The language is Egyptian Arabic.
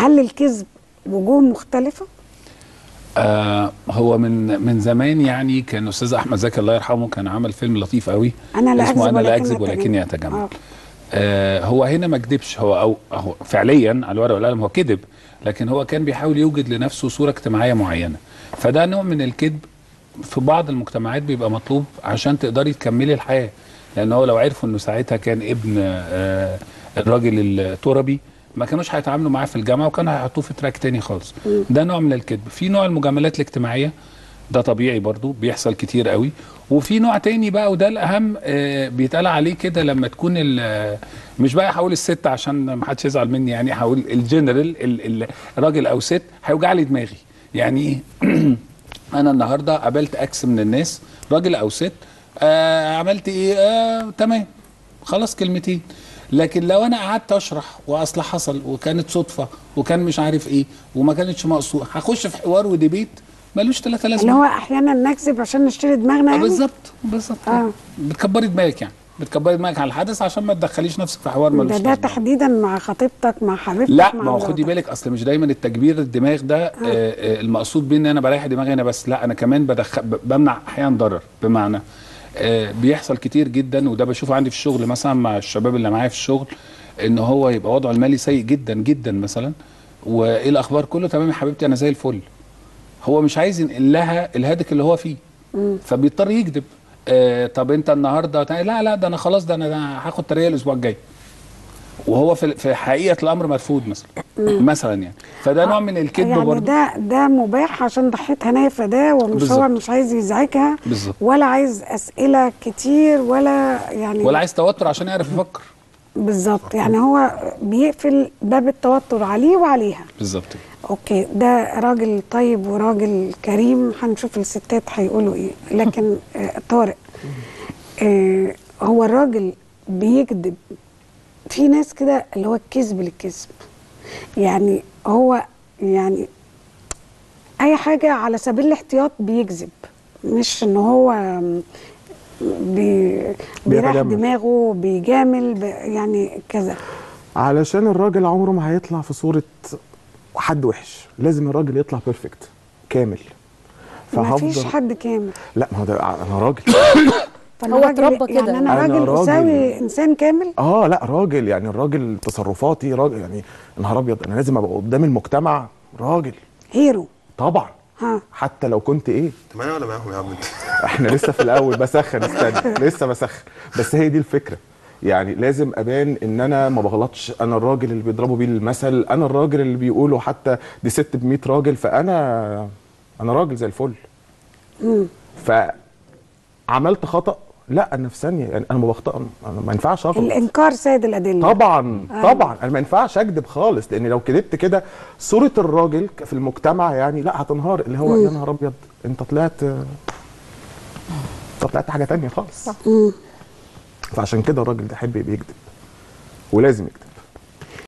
هل الكذب وجوه مختلفه آه هو من من زمان يعني كان استاذ احمد زكي الله يرحمه كان عمل فيلم لطيف قوي أنا لا اسمه أكذب انا لا ولكن اكذب ولكني أتجمل. اتجمل آه. آه هو هنا ما كذبش هو او هو فعليا على الورق والقلم هو كذب لكن هو كان بيحاول يوجد لنفسه صوره اجتماعيه معينه فده نوع من الكذب في بعض المجتمعات بيبقى مطلوب عشان تقدري تكملي الحياه لان هو لو عرفوا انه ساعتها كان ابن آه الراجل التربي ما كانوش هيتعاملوا معاه في الجامعه وكانوا هيحطوه في تراك تاني خالص ده نوع من الكذب في نوع المجاملات الاجتماعيه ده طبيعي برضو بيحصل كتير قوي وفي نوع تاني بقى وده الاهم آه، بيتقال عليه كده لما تكون ال- مش بقى هقول الست عشان ما حدش يزعل مني يعني هقول الجنرال ال- ال- راجل او ست هيوجع لي دماغي يعني ايه انا النهارده قابلت اكس من الناس راجل او ست آه عملت ايه آه تمام خلاص كلمتين لكن لو انا قعدت اشرح واصل حصل وكانت صدفه وكان مش عارف ايه وما كانتش مقصود هخش في حوار وديبيت ملوش ثلاثه لازمه اللي هو احيانا نكذب عشان نشتري دماغنا آه يعني بالظبط بالظبط آه. بتكبري دماغك يعني بتكبري دماغك على الحدث عشان ما تدخليش نفسك في حوار ملوش ده ده لازمة. تحديدا مع خطيبتك مع حبيبتك لا مع ما هو خدي مراتك. بالك اصل مش دايما التكبير الدماغ ده آه. آه المقصود بيه ان انا بريح دماغي انا بس لا انا كمان بدخل ب- بمنع احيانا ضرر بمعنى آه بيحصل كتير جدا وده بشوفه عندي في الشغل مثلا مع الشباب اللي معايا في الشغل ان هو يبقى وضعه المالي سيء جدا جدا مثلا وايه الاخبار كله تمام يا حبيبتي انا زي الفل هو مش عايز ينقل لها الهدك اللي هو فيه فبيضطر يكذب آه طب انت النهارده تا- لا لا ده انا خلاص ده انا ده أنا هاخد ترقيه الاسبوع الجاي وهو في في حقيقه الامر مرفوض مثلا مثلا يعني فده نوع من الكذب يعني برضه ده ده مباح عشان ضحيت هنايا فده ومش بالظبط. هو مش عايز يزعجها بالظبط. ولا عايز اسئله كتير ولا يعني ولا عايز توتر عشان يعرف يفكر بالظبط يعني هو بيقفل باب التوتر عليه وعليها بالظبط كده. اوكي ده راجل طيب وراجل كريم هنشوف الستات هيقولوا ايه لكن آه طارق آه هو الراجل بيكذب في ناس كده اللي هو الكذب للكذب يعني هو يعني اي حاجه على سبيل الاحتياط بيكذب مش ان هو آم، بي بيريح بيتجمل. دماغه بيجامل ب- يعني كذا علشان الراجل عمره ما هيطلع في صورة حد وحش لازم الراجل يطلع بيرفكت كامل ما فيش حد كامل لا ما هو ده انا راجل فأنا هو راجل- اتربى كده. يعني انا أنا راجل راجل. اساوي انسان كامل اه لا راجل يعني الراجل تصرفاتي راجل يعني نهار ابيض انا لازم ابقى قدام المجتمع راجل هيرو طبعا ها حتى لو كنت ايه انت معايا ولا معاهم يا عم انت؟ احنا لسه في الاول بسخن استنى لسه بسخن بس هي دي الفكره يعني لازم ابان ان انا ما بغلطش انا الراجل اللي بيضربوا بيه المثل انا الراجل اللي بيقولوا حتى دي ست ب 100 راجل فانا انا راجل زي الفل فعملت خطا لا انا في ثانيه يعني انا ما بخطأ انا ما ينفعش اغلط الانكار سيد الادله طبعا طبعا انا ما ينفعش اكذب خالص لان لو كذبت كده صوره الراجل في المجتمع يعني لا هتنهار اللي هو يا نهار ابيض انت طلعت انت طلعت حاجه تانية خالص فعشان كده الراجل ده يحب بيكذب ولازم يكذب